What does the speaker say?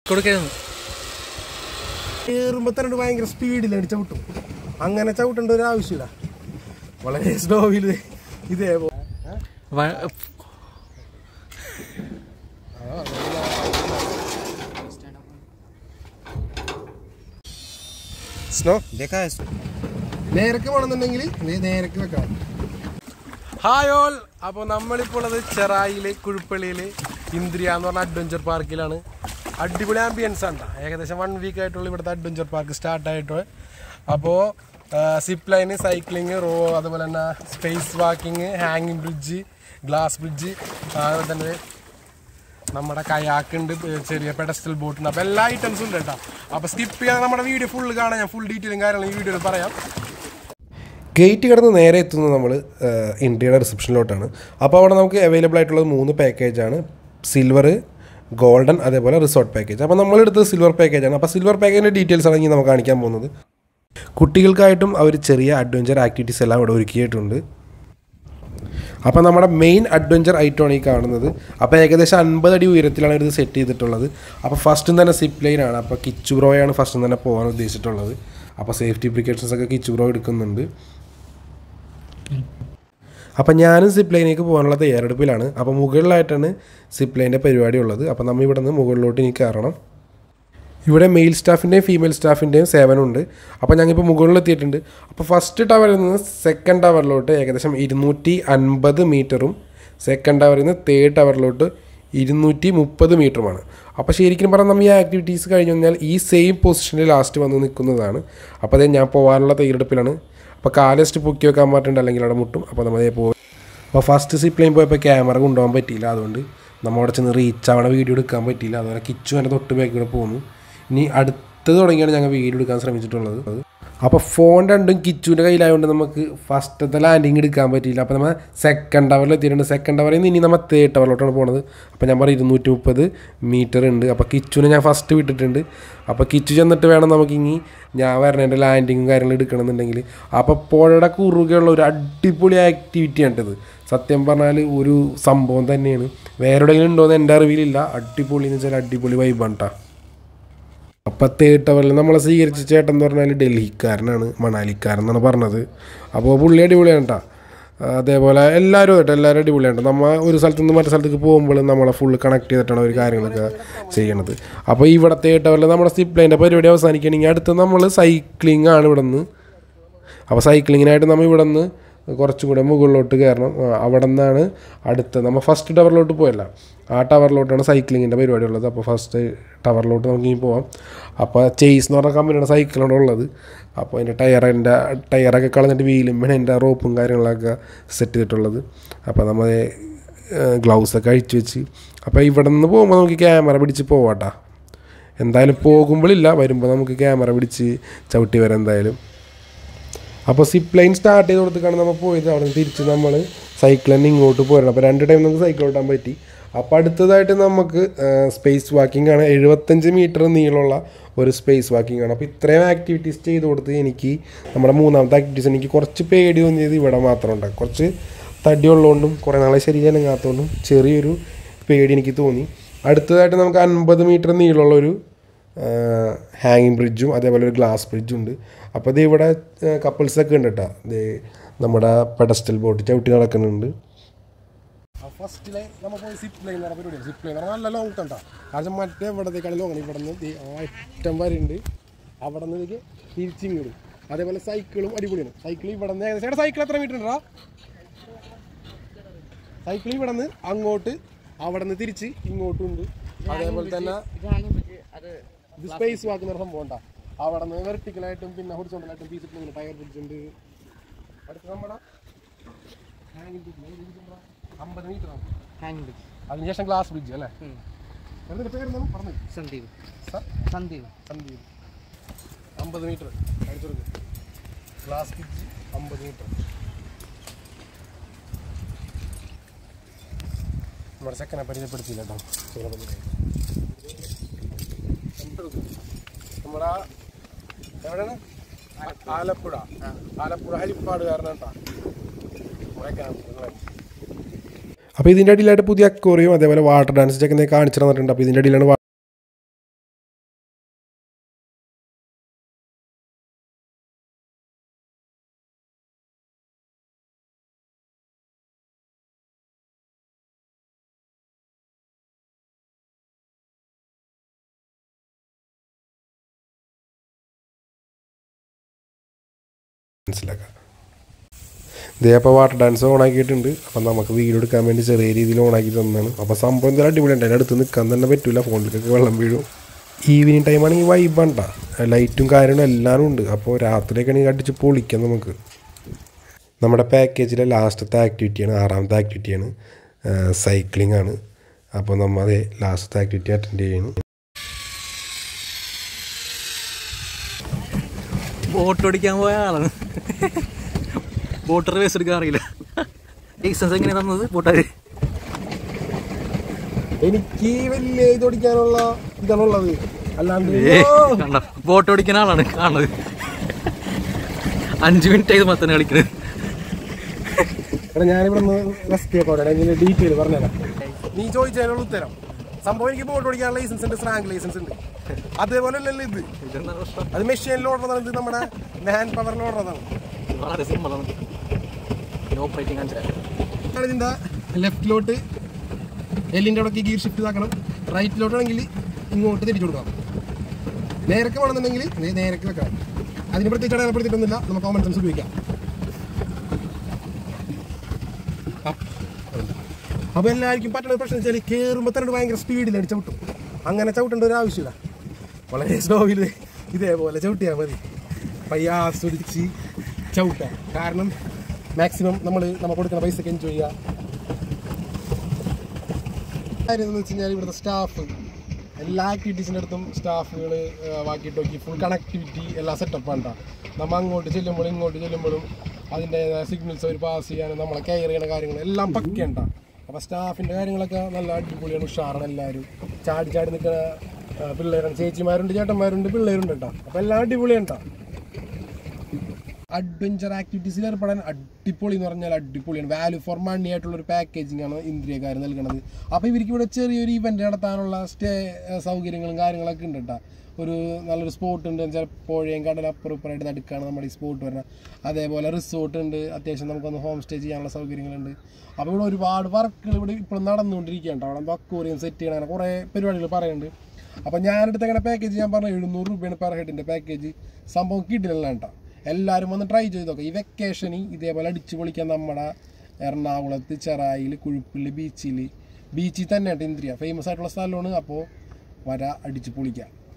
കൊടുക്കരുത് കയറുമ്പോൾ തന്നെ ഭയങ്കര സ്പീഡിലാണ് ചവിട്ടും അങ്ങനെ ചവിട്ടേണ്ട ഒരു ആവശ്യമില്ല വളരെ സ്ലോവിൽ ഇതേപോലെ വ- സ്നോ देखा है इसको നേരക്ക് വേണമെന്നുണ്ടെങ്കിൽ നേരക്ക് വെക്കാം ഹായ് ഓൾ അപ്പോൾ നമ്മളിപ്പോൾ ഉള്ളത് ചെറായിലെ കുഴുപ്പള്ളിയിലെ ഇന്ദ്രിയ എന്ന് പറഞ്ഞ അഡ്വഞ്ചർ പാർക്കിലാണ് അടിപൊളി ആംബിയൻസ് ആണ് ട്ടോ. ഏകദേശം വൺ വീക്ക് ആയിട്ടുള്ള ഇവിടുത്തെ അഡ്വഞ്ചർ പാർക്ക് സ്റ്റാർട്ട് ആയിട്ട് അപ്പോൾ സിപ്പ് ലൈന് സൈക്ലിങ് റോ അതുപോലെ തന്നെ സ്പേസ് വാക്കിങ് ഹാങ്ങിങ് ബ്രിഡ്ജ് ഗ്ലാസ് ബ്രിഡ്ജ് അതുപോലെ തന്നെ നമ്മുടെ കയാക്ക് ഉണ്ട് ചെറിയ പെഡസ്റ്റൽ ബോട്ട് ഉണ്ട് അപ്പോൾ എല്ലാ ഐറ്റംസും ഉണ്ട് കേട്ടോ അപ്പോൾ സ്കിപ്പ് ചെയ്യാതെ നമ്മുടെ വീഡിയോ ഫുള്ള് കാണാൻ ഞാൻ ഫുൾ ഡീറ്റെയിലും കാര്യങ്ങളും ഈ വീഡിയോയിൽ പറയാം ഗേറ്റ് കിടന്ന് നേരെ എത്തുന്നത് നമ്മൾ ഇന്ത്യയുടെ റിസപ്ഷനിലോട്ടാണ് അപ്പോൾ അവിടെ നമുക്ക് അവൈലബിൾ ആയിട്ടുള്ളത് മൂന്ന് പാക്കേജാണ് സിൽവർ ഗോൾഡൻ അതേപോലെ റിസോർട്ട് പാക്കേജ് അപ്പോൾ നമ്മളെടുത്തത് സിൽവർ പാക്കേജാണ് അപ്പോൾ സിൽവർ പാക്കേജിൻ്റെ ഡീറ്റെയിൽസ് ആണ് ഇനി നമുക്ക് കാണിക്കാൻ പോകുന്നത് കുട്ടികൾക്കായിട്ടും അവർ ചെറിയ അഡ്വഞ്ചർ ആക്ടിവിറ്റീസ് എല്ലാം ഇവിടെ ഒരുക്കിയിട്ടുണ്ട് അപ്പോൾ നമ്മുടെ മെയിൻ അഡ്വഞ്ചർ ഐറ്റമാണ് ഈ കാണുന്നത് അപ്പോൾ ഏകദേശം അൻപത് അടി ഉയരത്തിലാണ് ഇത് സെറ്റ് ചെയ്തിട്ടുള്ളത് അപ്പോൾ ഫസ്റ്റും തന്നെ സിപ്പ് ലൈൻ ആണ് അപ്പോൾ കിച്ചു ബ്രോയാണ് ഫസ്റ്റും തന്നെ പോകാൻ ഉദ്ദേശിച്ചിട്ടുള്ളത് അപ്പോൾ സേഫ്റ്റി പ്രിക്കോഷൻസ് ഒക്കെ കിച്ചു ബ്രോ എടുക്കുന്നുണ്ട് അപ്പം ഞാനും സിപ്പ് ലൈനിലേക്ക് പോകാനുള്ള തയ്യാറെടുപ്പിലാണ് അപ്പോൾ മുകളിലായിട്ടാണ് സിപ്പ് ലൈൻ്റെ പരിപാടി ഉള്ളത് അപ്പോൾ നമ്മൾ ഇവിടെ നിന്ന് മുകളിലോട്ട് ഇനി കയറണം ഇവിടെ മെയിൽ സ്റ്റാഫിൻ്റെയും ഫീമെയിൽ സ്റ്റാഫിൻ്റെയും സേവനമുണ്ട് അപ്പോൾ ഞങ്ങളിപ്പോൾ മുകളിലെത്തിയിട്ടുണ്ട് അപ്പോൾ ഫസ്റ്റ് ടവറിൽ നിന്ന് സെക്കൻഡ് ടവറിലോട്ട് ഏകദേശം ഇരുന്നൂറ്റി അൻപത് മീറ്ററും സെക്കൻഡ് ടവറിൽ നിന്ന് തേർഡ് ടവറിലോട്ട് ഇരുന്നൂറ്റി മുപ്പത് മീറ്ററുമാണ് അപ്പോൾ ശരിക്കും പറഞ്ഞാൽ നമ്മൾ ഈ ആക്ടിവിറ്റീസ് കഴിഞ്ഞ് കഴിഞ്ഞാൽ ഈ സെയിം പൊസിഷനിൽ ലാസ്റ്റ് വന്ന് നിൽക്കുന്നതാണ് അപ്പോൾ അതേ ഞാൻ പോകാനുള്ള തയ്യാറെടുപ്പിലാണ് അപ്പോൾ കാലസ്റ്റ് പൊക്കി വെക്കാൻ പറ്റുന്നുണ്ട് അല്ലെങ്കിൽ അവിടെ മുട്ടും അപ്പോൾ നമ്മൾ അതേ പോകും അപ്പോൾ ഫസ്റ്റ് സിപ്പ് ലൈൻ പോയപ്പോൾ ക്യാമറ കൊണ്ടുപോകാൻ പറ്റിയില്ല അതുകൊണ്ട് നമ്മൾ അവിടെ ചെന്ന് റീച്ച് ആവണ വീഡിയോ എടുക്കാൻ പറ്റിയില്ല അതുപോലെ കിച്ചു എൻ്റെ തൊട്ട് ബാക്കിലൂടെ പോന്നു ഇനി അടുത്തത് തുടങ്ങിയാണ് ഞങ്ങൾ വീഡിയോ എടുക്കാൻ ശ്രമിച്ചിട്ടുള്ളത് അപ്പോൾ ഫോൺ രണ്ടും കിച്ചുവിൻ്റെ കയ്യിലായതുകൊണ്ട് നമുക്ക് ഫസ്റ്റത്തെ ലാൻഡിങ് എടുക്കാൻ പറ്റിയില്ല അപ്പോൾ നമ്മൾ സെക്കൻഡ് ടവറിൽ എത്തിയിട്ടുണ്ട് സെക്കൻഡ് ടവറിൽ നിന്ന് ഇനി നമ്മൾ തേർഡ് ടവറിലോട്ടാണ് പോണത് അപ്പോൾ ഞാൻ പറയും ഇരുന്നൂറ്റി മുപ്പത് മീറ്റർ ഉണ്ട് അപ്പോൾ കിച്ചുവിനെ ഞാൻ ഫസ്റ്റ് വിട്ടിട്ടുണ്ട് അപ്പോൾ കിച്ചു ചെന്നിട്ട് വേണം നമുക്ക് ഇനി ഞാൻ വരണേൻ്റെ ലാൻഡിങ്ങും കാര്യങ്ങളും എടുക്കണമെന്നുണ്ടെങ്കിൽ അപ്പോൾ പുഴയുടെ കുറുകെയുള്ള ഒരു അടിപൊളി ആക്ടിവിറ്റിയാണ് ഇത് സത്യം പറഞ്ഞാൽ ഒരു സംഭവം തന്നെയാണ് വേറെ എവിടെയെങ്കിലും ഉണ്ടോ എന്ന് എൻ്റെ അറിവിലില്ല അടിപൊളി എന്ന് വെച്ചാൽ അടിപൊളി വൈബാണ് കേട്ടോ അപ്പം തേർഡ് ടവറിൽ നമ്മളെ സ്വീകരിച്ച ചേട്ടൻ എന്ന് പറഞ്ഞാൽ ഡൽഹിക്കാരനാണ് മണാലിക്കാരൻ എന്നാണ് പറഞ്ഞത് അപ്പോൾ പുള്ളി അടിപൊളിയാണ് കേട്ടോ അതേപോലെ എല്ലാവരും കേട്ടോ എല്ലാവരും അടിപൊളിയാണ് നമ്മൾ ഒരു സ്ഥലത്ത് നിന്ന് മറ്റു സ്ഥലത്തേക്ക് പോകുമ്പോൾ നമ്മളെ ഫുള്ള് കണക്ട് ചെയ്തിട്ടാണ് ഒരു കാര്യങ്ങളൊക്കെ ചെയ്യണത് അപ്പോൾ ഇവിടെ തേർഡ് ടവറിൽ നമ്മുടെ സിപ്പ് ലൈൻ്റെ പരിപാടി അവസാനിക്കുകയാണെങ്കിൽ അടുത്ത് നമ്മൾ സൈക്ലിംഗ് ആണ് ഇവിടെ നിന്ന് അപ്പോൾ സൈക്ലിങ്ങിനായിട്ട് നമ്മൾ ഇവിടെ നിന്ന് കുറച്ചും കൂടെ മുകളിലോട്ട് കയറണം ആ, അവിടെ നിന്നാണ് അടുത്ത നമ്മൾ ഫസ്റ്റ് ടവറിലോട്ട് പോയല്ല ആ ടവറിലോട്ടാണ് സൈക്ലിങ്ങിൻ്റെ പരിപാടി ഉള്ളത് അപ്പോൾ ഫസ്റ്റ് ടവറിലോട്ട് നമുക്ക് ഇനി പോവാം അപ്പോൾ ചേസ് എന്ന് പറഞ്ഞ കമ്പനിയുടെ സൈക്കിളാണ് ഉള്ളത് അപ്പോൾ അതിൻ്റെ ടയറിൻ്റെ ടയറൊക്കെ കളഞ്ഞിട്ട് വീലും പിന്നെ അതിൻ്റെ റോപ്പും കാര്യങ്ങളൊക്കെ സെറ്റ് ചെയ്തിട്ടുള്ളത് അപ്പോൾ നമ്മൾ ഗ്ലൗസൊക്കെ അഴിച്ചു വെച്ച് അപ്പോൾ ഇവിടെ നിന്ന് പോകുമ്പോൾ നമുക്ക് ക്യാമറ പിടിച്ച് പോവാട്ടാ എന്തായാലും പോകുമ്പോഴില്ല വരുമ്പോൾ നമുക്ക് ക്യാമറ പിടിച്ച് ചവിട്ടി വരാം എന്തായാലും അപ്പോൾ സിപ്പ് ലൈൻ സ്റ്റാർട്ട് ചെയ്ത് കൊടുത്തിട്ടാണ് നമ്മൾ പോയത് അവിടെ നിന്ന് തിരിച്ച് നമ്മൾ സൈക്കിൾ തന്നെ ഇങ്ങോട്ട് പോരണം അപ്പോൾ രണ്ട് ടൈം നമുക്ക് സൈക്കിൾ ഓട്ടാൻ പറ്റി അപ്പോൾ അടുത്തതായിട്ട് നമുക്ക് സ്പേസ് വാക്കിംഗ് ആണ് എഴുപത്തഞ്ച് മീറ്റർ നീളമുള്ള ഒരു സ്പേസ് വാക്കിംഗ് ആണ് അപ്പോൾ ഇത്രയും ആക്ടിവിറ്റീസ് ചെയ്ത് കൊടുത്ത് എനിക്ക് നമ്മുടെ മൂന്നാമത്തെ ആക്ടിവിറ്റീസ് എനിക്ക് കുറച്ച് പേടി തോന്നിയത് ഇവിടെ മാത്രം ഉണ്ടാകും കുറച്ച് തടിയുള്ളതുകൊണ്ടും കുറേ നാളെ ശരീരം അനങ്ങാത്തതുകൊണ്ടും ചെറിയൊരു പേടി എനിക്ക് തോന്നി അടുത്തതായിട്ട് നമുക്ക് അൻപത് മീറ്റർ നീളമുള്ള ഒരു ഹാങ്ങിങ് ബ്രിഡ്ജും അതേപോലെ ഒരു ഗ്ലാസ് ബ്രിഡ്ജും ഉണ്ട് അപ്പോൾ ഇത് ഇവിടെ കപ്പിൾസൊക്കെ ഉണ്ട് കേട്ടോ ഇത് നമ്മുടെ പെഡസ്റ്റൽ ബോട്ട് ചവിട്ടി നടക്കുന്നുണ്ട് ഫസ്റ്റിലെ നമ്മൾ പോയി സിപ്പ് ലൈൻ പറഞ്ഞ പരിപാടി സിപ്പ് ലൈൻ നല്ല ലോങ് കണ്ടാ കാരണം മറ്റേ ഇവിടത്തേക്കാണ് ലോങ് ഇവിടെ നിന്ന് അറ്റം വരെ ഉണ്ട് അവിടെ നിന്ന് തിരിച്ചിങ്ങോടും അതേപോലെ സൈക്കിളും അടിപൊളിയാണ് സൈക്കിൾ ഇവിടെ നിന്ന് ഏകദേശം സൈക്കിൾ എത്ര മീറ്റർ ഉണ്ടാ സൈക്കിൾ ഇവിടെ നിന്ന് അങ്ങോട്ട് അവിടെ നിന്ന് തിരിച്ച് ഇങ്ങോട്ടും ഉണ്ട് അതേപോലെ തന്നെ ഇത് സ്പേസ് വാക്കുന്ന ഒരു സംഭവം ഉണ്ടാ അവിടെ നിന്ന് വെർട്ടിക്കലായിട്ടും പിന്നെ ഹൊറിസോണ്ടലായിട്ടും പീസ് ഇങ്ങനെ ടയർ ബ്രിഡ്ജ് ഉണ്ട് അടുത്ത നമ്മുടെ ഹാങ്ങിങ് ബ്രിഡ്ജ് അമ്പത് മീറ്റർ ആണ് ഹാങ് ബ്രിഡ്ജ് അതിനുശേഷം ഗ്ലാസ് ബ്രിഡ്ജ് അല്ലേ അതിന്റെ പേര് പറഞ്ഞു സന്ദീപ് സർ സന്ദീപ് സന്ദീപ് അമ്പത് മീറ്റർ അടിച്ചു കൊടുക്കും ഗ്ലാസ് ബ്രിഡ്ജ് അമ്പത് മീറ്റർ നമ്മുടെ ചെക്കനെ പരിചയപ്പെടുത്തിയില്ല കേട്ടോ ചില നമ്മുടെ ആ- എവിടെയാണ് ആലപ്പുഴ ആലപ്പുഴ ഹരിപ്പാട് കാരണം കേട്ടോ അപ്പോൾ ഇതിൻ്റെ അടിയിലായിട്ട് പുതിയ അക്വറിയും അതേപോലെ വാട്ടർ ഡാൻസ് ഒക്കെ കാണിച്ചു തന്നിട്ടുണ്ട് അപ്പോൾ ഇതിൻ്റെ അടിയിലാണ് മനസ്സിലാക്കാം ഇതേ അപ്പോൾ വാട്ടർ ഡാൻസ് ഓൺ ആക്കിയിട്ടുണ്ട് അപ്പം നമുക്ക് വീഡിയോ എടുക്കാൻ വേണ്ടി ചെറിയ രീതിയിൽ ഓൺ ആക്കി തന്നതാണ് അപ്പോൾ സംഭവം എന്തായാലും അടിപൊളിയുണ്ട് അതിൻ്റെ അടുത്ത് നിൽക്കാൻ തന്നെ പറ്റില്ല ഫോണിലേക്കൊക്കെ വെള്ളം വീഴും ഈവനിങ് ടൈമാണെങ്കിൽ വൈബണ്ട ലൈറ്റും കാര്യങ്ങളും എല്ലാവരും ഉണ്ട് അപ്പോൾ രാത്രിയൊക്കെയാണെങ്കിൽ അടിച്ച് പൊളിക്കാം നമുക്ക് നമ്മുടെ പാക്കേജിലെ ലാസ്റ്റത്തെ ആക്ടിവിറ്റിയാണ് ആറാമത്തെ ആക്ടിവിറ്റിയാണ് സൈക്ലിംഗ് ആണ് അപ്പോൾ നമ്മൾ അതേ ലാസ്റ്റത്തെ ആക്ടിവിറ്റി അറ്റൻഡ് ചെയ്യുന്നു ബോട്ട് ഓടിക്കാൻ പോയ ആളാണ് ബോട്ട് റിവേഴ്സ് എടുക്കാൻ അറിയില്ല ലൈസൻസ് എങ്ങനെ തന്നത് ബോട്ടുകാർ എനിക്ക് വലിയ ഇത് ഓടിക്കാനുള്ള ഇതാണുള്ളത് അല്ലാണ്ട് കണ്ട ബോട്ട് ഓടിക്കുന്ന ആളാണ് കാണുന്നത് അഞ്ച് മിനിറ്റ് ആയത് മത്തന്നെ കളിക്കുന്നത് എടാ ഞാനിവിടെ നിന്ന് എസ്കേപ്പ് ആവട്ടെ ഇതിന്റെ ഡീറ്റെയിൽ പറഞ്ഞുതരാം നീ ചോദിച്ചതിനുള്ള ഉത്തരം സംഭവം എനിക്ക് ബോട്ട് ഓടിക്കാൻ ലൈസൻസ് ഉണ്ട് സ്രാങ്ക് ലൈസൻസ് ഉണ്ട് അതേപോലെ അല്ലല്ലോ ഇത് ഇതെന്താ പ്രശ്നം അത് മെഷീനിൽ ഓടുന്നതാണ് ഇത് നമ്മുടെ മാൻ പവറിൽ ഓടുന്നതാണ് വളരെ സിമ്പിളാണ് ഓപ്പറേറ്റിംഗ് കാണിച്ചാൽ ഇതിന്റെ ലെഫ്റ്റിലോട്ട് എല്ലിന്റെ അവിടെ ഗിയർ ഷിഫ്റ്റ് ഇതാക്കണം റൈറ്റിലോട്ടാണെങ്കിൽ ഇങ്ങോട്ട് തിരിച്ചു കൊടുക്കാം നേരക്ക് വേണമെന്നുണ്ടെങ്കിൽ നേ- നേരക്ക് വെക്കണം അതിന് പ്രത്യേകിച്ച് അടയാളപ്പെടുത്തിയിട്ടൊന്നുമില്ല നമുക്ക് കോമൺ സെൻസ് ഉപയോഗിക്കാം അപ്പോൾ എല്ലാവർക്കും പറ്റുന്ന പ്രശ്നം വെച്ചാൽ കയറുമ്പോൾ തന്നെ ഭയങ്കര സ്പീഡിലാണ് ചവിട്ടും അങ്ങനെ ചവിട്ടേണ്ട ഒരു ആവശ്യമില്ല വളരെ സ്ലോയിൽ ഇതേപോലെ ചവിട്ടിയാൽ മതി പയ്യ ആസ്വദിച്ച് ചവിട്ടാം കാരണം മാക്സിമം നമ്മൾ നമ്മൾ കൊടുക്കുന്ന പൈസക്ക് എൻജോയ് ചെയ്യുക കാര്യം എന്ന് വെച്ച് കഴിഞ്ഞാൽ ഇവിടുത്തെ സ്റ്റാഫ് എല്ലാ ആക്ടിവിറ്റീസിൻ്റെ അടുത്തും സ്റ്റാഫുകൾ വാക്കി ടോക്കി ഫുൾ കണക്ടിവിറ്റി എല്ലാ സെറ്റപ്പാണ് കേട്ടോ നമ്മൾ അങ്ങോട്ട് ചെല്ലുമ്പോഴും ഇങ്ങോട്ട് ചെല്ലുമ്പോഴും അതിൻ്റെ സിഗ്നൽസ് അവർ പാസ് ചെയ്യാനും നമ്മളെ കെയർ ചെയ്യണ കാര്യങ്ങൾ എല്ലാം പക്കയുണ്ട അപ്പോൾ സ്റ്റാഫിൻ്റെ കാര്യങ്ങളൊക്കെ നല്ല അടിപൊളിയാണ് ഉഷാറാണ് എല്ലാവരും ചാടി ചാടി നിൽക്കുന്ന ആ, പിള്ളേരാണ് ചേച്ചിമാരുണ്ട് ചേട്ടന്മാരുണ്ട് പിള്ളേരുണ്ട് കേട്ടോ അപ്പോൾ എല്ലാം അടിപൊളിയാണ് കേട്ടോ അഡ്വഞ്ചർ ആക്ടിവിറ്റീസിൽ ഏർപ്പെടാൻ അടിപൊളി എന്ന് പറഞ്ഞാൽ അടിപൊളിയാണ് വാല്യൂ ഫോർ മണി ആയിട്ടുള്ള ഒരു പാക്കേജിംഗ് ആണ് ഇന്ത്യക്കാർ നൽകുന്നത് അപ്പോൾ ഇവർക്ക് ഇവിടെ ചെറിയൊരു ഇവന്റ് നടത്താനുള്ള സ്റ്റേ ഏഹ്, സൗകര്യങ്ങളും കാര്യങ്ങളൊക്കെ ഉണ്ട് കേട്ടോ ഒരു നല്ലൊരു സ്പോട്ട് ഉണ്ട് വെച്ചാൽ പുഴയും കടലപ്പുറം ഇപ്പുറമായിട്ട് നടുക്കാണ് നമ്മുടെ ഈ സ്പോട്ട് വരുന്നത് അതേപോലെ റിസോർട്ട് ഉണ്ട് അത്യാവശ്യം നമുക്കൊന്ന് ഹോം സ്റ്റേ ചെയ്യാനുള്ള സൗകര്യങ്ങളുണ്ട് അപ്പോൾ ഇവിടെ ഒരുപാട് വർക്കുകൾ ഇവിടെ ഇപ്പോഴും നടന്നുകൊണ്ടിരിക്കുകയാണ് അവിടെ എന്തോ അക്വറിയം സെറ്റ് ചെയ്യണം അങ്ങനെ കുറേ പരിപാടികൾ പറയുന്നുണ്ട് അപ്പോൾ ഞാനെടുത്ത് അങ്ങനെ പാക്കേജ് ഞാൻ പറഞ്ഞു എഴുന്നൂറ് രൂപയാണ് പെർ ഹെഡിൻ്റെ പാക്കേജ് സംഭവം കിട്ടില്ല കേട്ടോ എല്ലാവരും വന്ന് ട്രൈ ചെയ്ത് നോക്കാം ഈ വെക്കേഷന് ഇതേപോലെ അടിച്ചു പൊളിക്കാൻ നമ്മുടെ എറണാകുളത്ത് ചെറായിൽ കുഴുപ്പിൽ ബീച്ചിൽ ബീച്ചിൽ തന്നെ കേട്ടോ ഇന്ദ്രിയ ഫേമസ് ആയിട്ടുള്ള സ്ഥലമാണ് അപ്പോൾ വര അടിച്ച് പൊളിക്കാം